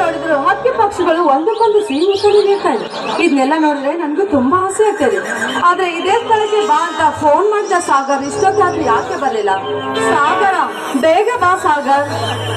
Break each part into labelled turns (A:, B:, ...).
A: ನೋಡಿದ್ರು ಹಕ್ಕಿ ಪಕ್ಷಿಗಳು ಒಂದಕ್ಕೊಂದು ಸಿಹಿ ಉತ್ತರ ನೀಡ್ತಾ ಇದೆ ಇದನ್ನೆಲ್ಲ ನೋಡಿದ್ರೆ ನನಗೂ ತುಂಬಾ ಆಸೆ ಆಗ್ತದೆ ಆದ್ರೆ ಇದೇ ಸ್ಥಳಕ್ಕೆ ಬಾ ಅಂತ ಫೋನ್ ಮಾಡಿದ ಸಾಗರ್ ಇಷ್ಟೊತ್ತಾದ್ರೂ ಯಾಕೆ ಬರಲಿಲ್ಲ ಸಾಗರ ಬೇಗ ಬಾ ಸಾಗರ್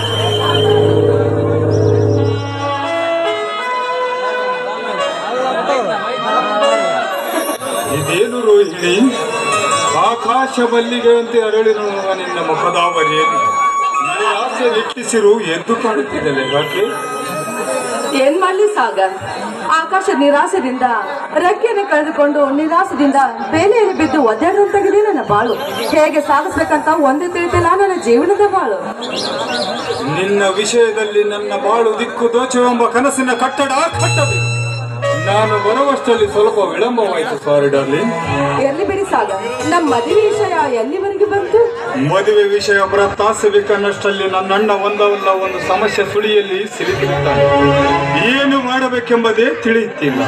B: ಇದೇನು ರೋಹಿಣಿ ಆಕಾಶ ಮಲ್ಲಿಗೆಯಂತೆ ಅರಳಿರುವ ನಿನ್ನ ಮುಖದಾವರಿಯಲ್ಲಿ ನಿರಾಸೆ ನಿಟ್ಟಿಸಿರು ಎದ್ದು ಕಾಣುತ್ತಿದ್ದಲೆ ಯಾಕೆ
A: ಏನ್ ಮಾಡ್ಲಿ ಸಾಗರ್ ಆಕಾಶ ನಿರಾಸದಿಂದ ರೆಕ್ಕೆಯನ್ನು ಕಳೆದುಕೊಂಡು ನಿರಾಸದಿಂದ ಬೇಲೆಯಲ್ಲಿ ಬಿದ್ದು ಒದ್ದಾಡುವಂತಾಗಿದೆ ನನ್ನ ಬಾಳು ಹೇಗೆ ಸಾಗಿಸ್ಬೇಕಂತ ಒಂದೇ ತಿಳಿತಿಲ್ಲ ನನ್ನ ಜೀವನದ ಬಾಳು
B: ನಿನ್ನ ವಿಷಯದಲ್ಲಿ ನನ್ನ ಬಾಳು ದಿಕ್ಕು ದೋಚವೆಂಬ ಕನಸಿನ ಕಟ್ಟಡ ಕಟ್ಟಬೇಕು ನಾನು ಬರುವಷ್ಟರಲ್ಲಿ ಸ್ವಲ್ಪ ವಿಳಂಬವಾಯಿತು ಸಾರಿ ಡಾರ್ಲಿಂಗ್
A: ಎಲ್ಲಿ ಬಿಡಿ ಸಾಗರ್ ನಮ್ಮ ಮದುವೆ ವಿಷಯ ಎಲ್ಲಿವರೆಗೆ ಬಂತು
B: ಮದುವೆ ವಿಷಯ ಪ್ರಸ್ತಾಪಿಸಬೇಕನ್ನಷ್ಟರಲ್ಲಿ ನನ್ನಣ್ಣ ಒಂದಲ್ಲ ಒಂದು ಸಮಸ್ಯೆ ಸುಳಿಯಲ್ಲಿ ಸಿಲುಕಿರುತ್ತಾನೆ ಏನು ಮಾಡಬೇಕೆಂಬುದೇ ತಿಳಿಯುತ್ತಿಲ್ಲ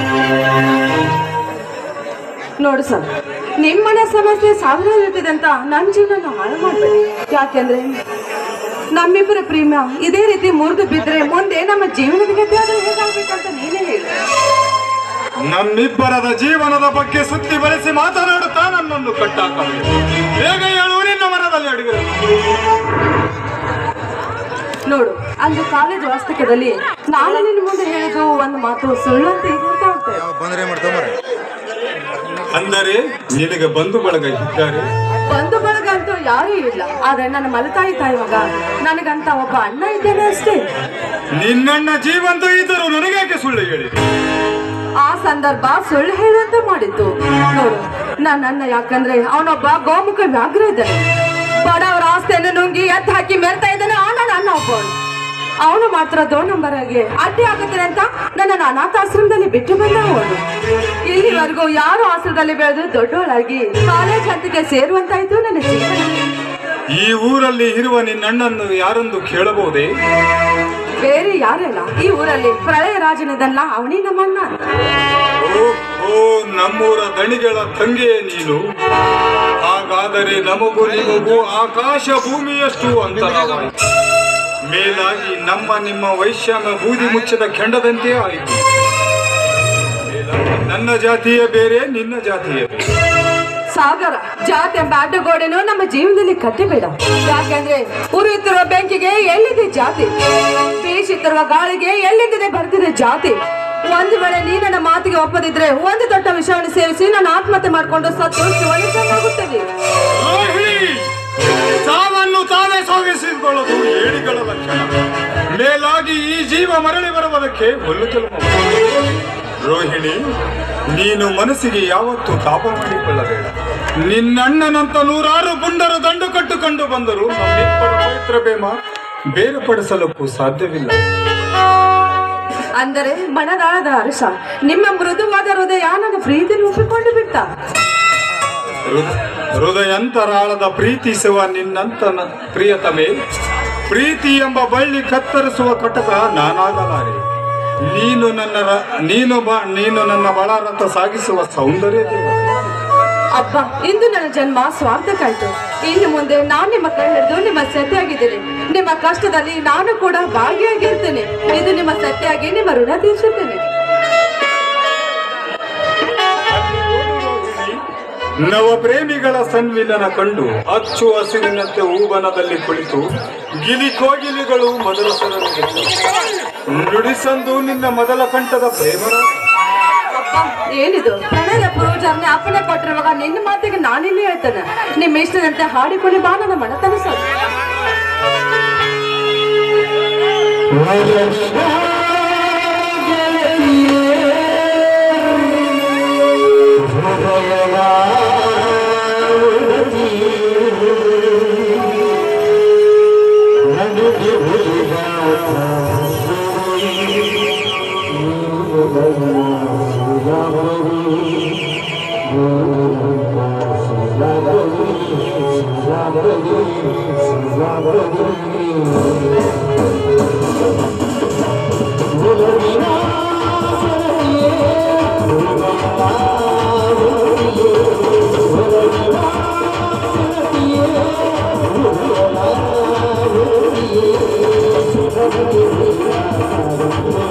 A: ನೋಡು ಸರ್ ನಿಮ್ಮನೆ ಸಮಸ್ಯೆ ಸಾವಿರ ಇರ್ತಿದೆ ಅಂತ ನನ್ನ ಜೀವನ ಹಾಳು ಮಾಡ್ಬೇಡಿ ಯಾಕೆಂದ್ರೆ ನಮ್ಮಿಬ್ಬರ ಪ್ರೇಮ ಇದೇ ರೀತಿ ಮುರಿದು ಬಿದ್ರೆ ಮುಂದೆ ನಮ್ಮ ಜೀವನದ ಗತಿ ಆದ್ರೆ ಹೇಗಾಗ್ಬೇಕಂತ ನೀನೇ ಹೇಳು
B: ನಮ್ಮಿಬ್ಬರದ ಜೀವನದ ಬಗ್ಗೆ ಸುತ್ತಿ ಬಳಸಿ ಮಾತನಾಡುತ್ತಾ ನನ್ನನ್ನು ಕಟ್ಟಾಕಬೇಕು ಬೇಗ ಹೇಳು ನಿನ್ನ ಮನದಲ್ಲಿ ಅಡುಗೆ
A: ನೋಡು ಅಂದು ಕಾಲೇಜ್ ವಾಸ್ತವ್ಯದಲ್ಲಿ ನಾನು ನಿನ್ನ ಮುಂದೆ ಹೇಳಿದ್ದು ಒಂದು ಮಾತು ಸುಳ್ಳು ಅಂತ ಈಗ ಅರ್ಥ ಆಗ್ತಾ ಇದೆ.
C: ಬಂದ್ರೆ ಮಾಡ್ತಾವ
B: ಅಂದರೆ ನಿನಗೆ ಬಂಧು ಬಳಗ ಇದ್ದಾರೆ
A: ಬಂಧು ಬಳಗ ಅಂತೂ ಯಾರೂ ಇಲ್ಲ ಆದ್ರೆ ನನ್ನ ಮಲತಾಯಿ ತಾಯಿ ಮಗ ನನಗಂತ ಒಬ್ಬ ಅಣ್ಣ ಇದ್ದೇನೆ ಅಷ್ಟೇ
B: ನಿನ್ನಣ್ಣ ಜೀವಂತ ಇದ್ದರು ನನಗೇಕೆ ಸುಳ್ಳು ಹೇಳಿದೆ
A: ಆ ಸಂದರ್ಭ ಸುಳ್ಳು ಹೇಳುವಂತ ಮಾಡಿತ್ತು ನೋಡು ನನ್ನ ಅಣ್ಣ ಯಾಕಂದ್ರೆ ಅವನೊಬ್ಬ ಗೋಮುಖ ವ್ಯಾಘ್ರ ಇದ್ದಾನೆ ಬಡವರ ಆಸ್ತಿಯನ್ನು ನುಂಗಿ ಎತ್ತು ಹಾಕಿ ಮೆರ್ತಾ ಇದ್ದಾನೆ ಆ ನನ್ನ ಅಣ್ಣ ಒಬ್ಬವನು ಅವನು ಮಾತ್ರ ದೋ ನಂಬರ್ ಆಗಿ ಅಡ್ಡಿ ಆಗುತ್ತಾನೆ ಅಂತ ನನ್ನ ಅನಾಥಾಶ್ರಮದಲ್ಲಿ ಬಿಟ್ಟು ಬಂದ ಅವನು ಇಲ್ಲಿವರೆಗೂ ಯಾರು ಆಶ್ರಮದಲ್ಲಿ ಬೆಳೆದು ದೊಡ್ಡವಳಾಗಿ ಕಾಲೇಜ್ ಹಂತಕ್ಕೆ ಸೇರುವಂತಾಯ್ತು ನನ್ನ ಜೀವನ
B: ಈ ಊರಲ್ಲಿ ಇರುವ ನಿನ್ನಣ್ಣನ್ನು ಯಾರೊಂದು ಕೇಳಬಹುದೇ
A: ಬೇರೆ ಯಾರಲ್ಲ ಈ ಊರಲ್ಲಿ ಪ್ರಳಯ ರಾಜನಿದಲ್ಲ ಅವನೇ ನಮ್ಮಣ್ಣ ಅಂತ
B: ಓ ಓ ನಮ್ಮೂರ ದಣಿಗಳ ತಂಗಿಯೇ ನೀನು ಹಾಗಾದರೆ ನಮಗೂ ನಿಮಗೂ ಆಕಾಶ ಭೂಮಿಯಷ್ಟು ಅಂತರವಾಯಿತು ಮೇಲಾಗಿ ನಮ್ಮ ನಿಮ್ಮ ವೈಷಮ್ಯ ಬೂದಿ ಮುಚ್ಚಿದ ಕೆಂಡದಂತೆ ಆಯಿತು ಮೇಲಾಗಿ ನನ್ನ ಜಾತಿಯೇ ಬೇರೆ ನಿನ್ನ ಜಾತಿಯೇ ಬೇರೆ
A: ಸಾಗರ ಜಾತಿ ಎಂಬ ಅಡ್ಡಗೋಡೆನು ನಮ್ಮ ಜೀವನದಲ್ಲಿ ಕಟ್ಟಿಬೇಡ ಯಾಕೆಂದ್ರೆ ಉರಿಯುತ್ತಿರುವ ಬೆಂಕಿಗೆ ಎಲ್ಲಿದೆ ಜಾತಿ ಬೀಸುತ್ತಿರುವ ಗಾಳಿಗೆ ಎಲ್ಲಿಂದಿದೆ ಬರ್ತಿದೆ ಜಾತಿ ಒಂದು ವೇಳೆ ನೀ ನನ್ನ ಮಾತಿಗೆ ಒಪ್ಪದಿದ್ರೆ ಒಂದು ದೊಡ್ಡ ವಿಷಯವನ್ನು ಸೇವಿಸಿ ನಾನು ಆತ್ಮಹತ್ಯೆ ಮಾಡಿಕೊಂಡು ಸತ್ತು ಶಿವನಿಷ್ಠನಾಗುತ್ತೇನೆ
B: ರೋಹಿಣಿ ಸಾವನ್ನು ತಾವೇ ಸಾಗಿಸಿಕೊಳ್ಳೋದು ಏಡಿಗಳ ಲಕ್ಷಣ ಮೇಲಾಗಿ ಈ ಜೀವ ಮರಳಿ ಬರುವುದಕ್ಕೆ ಹುಲ್ಲು ಕೆಲವು ರೋಹಿಣಿ ನೀನು ಮನಸ್ಸಿಗೆ ಯಾವತ್ತೂ ತಾಪ ಮಾಡಿಕೊಳ್ಳಬೇಡ ನಿನ್ನಣ್ಣನಂತ ನೂರಾರು ಪುಂಡರು ದಂಡು ಕಟ್ಟುಕೊಂಡು ಬಂದರು ನಮ್ಮಿಬ್ಬರ ಪವಿತ್ರ ಪ್ರೇಮ ಬೇರ್ಪಡಿಸಲಕ್ಕೂ ಸಾಧ್ಯವಿಲ್ಲ
A: ಅಂದರೆ ಮನದಾಳದ ಹರ್ಷ ನಿಮ್ಮ ಮೃದುವಾದ ಹೃದಯ ನನ್ನ ಪ್ರೀತಿని ಒಪ್ಪಿಕೊಂಡು ಬಿಟ್ಟ
B: ಹೃ- ಹೃದಯಂತರಾಳದ ಪ್ರೀತಿಸುವ ನಿನ್ನಂತ ನ- ಪ್ರಿಯತಮೆ ಪ್ರೀತಿ ಎಂಬ ಬಳ್ಳಿ ಕತ್ತರಿಸುವ ಕಟಕ ನಾನಾಗಲಾರೆ ನೀನು ನನ್ನ ರ- ನೀನು ಬ ನೀನು ನನ್ನ ಬಳರಥ ಸಾಗಿಸುವ ಸೌಂದರ್ಯ ದೇವ
A: ಅಬ್ಬ ಇಂದು ನನ್ನ ಜನ್ಮ ಸ್ವಾರ್ಥಕ್ಕಾಯ್ತು ಇನ್ನು ಮುಂದೆ ನಾನು ನಿಮ್ಮ ಕಣ್ಣಿಡಿದು ನಿಮ್ಮ ಸತ್ಯಾಗಿದ್ದೇನೆ ನಿಮ್ಮ ಕಷ್ಟದಲ್ಲಿ ನಾನು ಕೂಡ ಭಾಗಿಯಾಗಿರ್ತೇನೆ ಇದು ನಿಮ್ಮ ಸತ್ಯಾಗಿ ನಿಮ್ಮ ಋಣ ತೀರಿಸುತ್ತೇನೆ
B: ನವ ಪ್ರೇಮಿಗಳ ಸನ್ಮಿಲನ ಕಂಡು ಅಚ್ಚು ಹಸಿರಿನಂತೆ ಹೂವನದಲ್ಲಿ ಕುಳಿತು ಗಿಲಿ ಕೋಗಿಲಿಗಳು ಮೊದಲ ಸ್ವರ ನುಡಿದವು. ನುಡಿಸಂದು ನಿನ್ನ ಮೊದಲ ಕಂಠದ ಪ್ರೇಮರ
A: ಅಬ್ಬ ಏನಿದು ಪ್ರಣಯದ ಪೂರ್ವಜಾರನೆ ಅಪ್ಪನೆ ಕೊಟ್ಟಿರುವಾಗ ನಿನ್ನ ಮಾತಿಗೆ ನಾನಿಲ್ಲಿ ಹೇಳ್ತೇನೆ ನಿಮ್ಮ ಇಷ್ಟದಂತೆ ಹಾಡಿಕೊಳ್ಳಿ ಬಾ ನನ್ನ ಮನತನ ಸರ್
D: Thank you.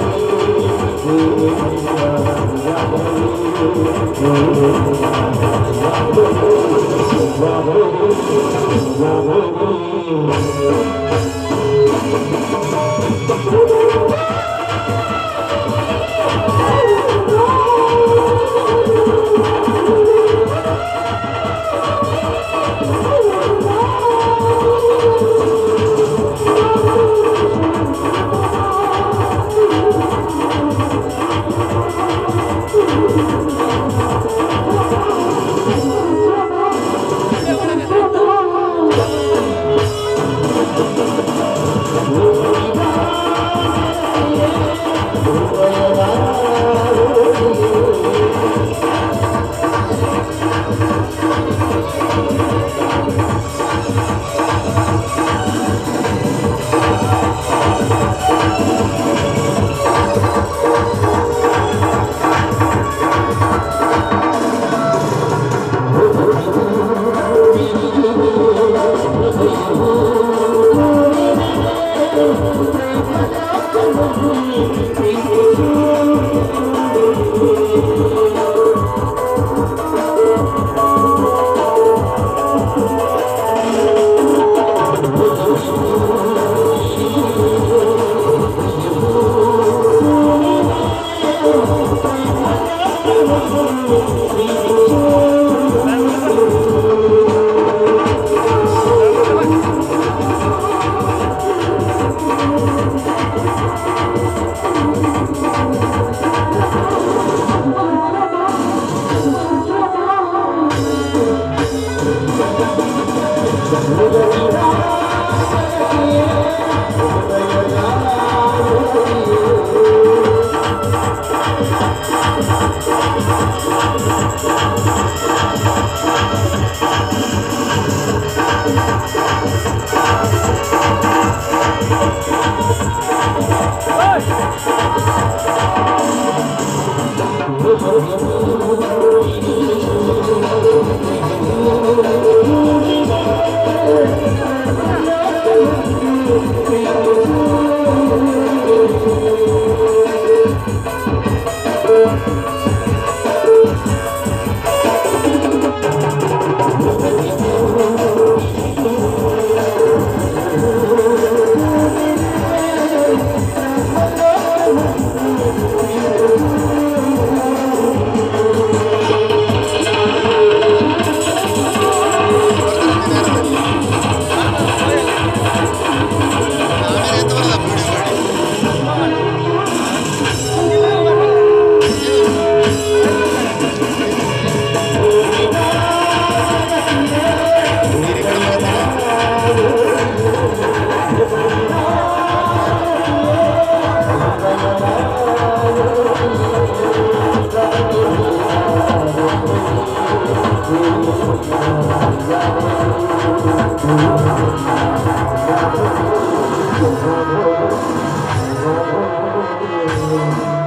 C: Thank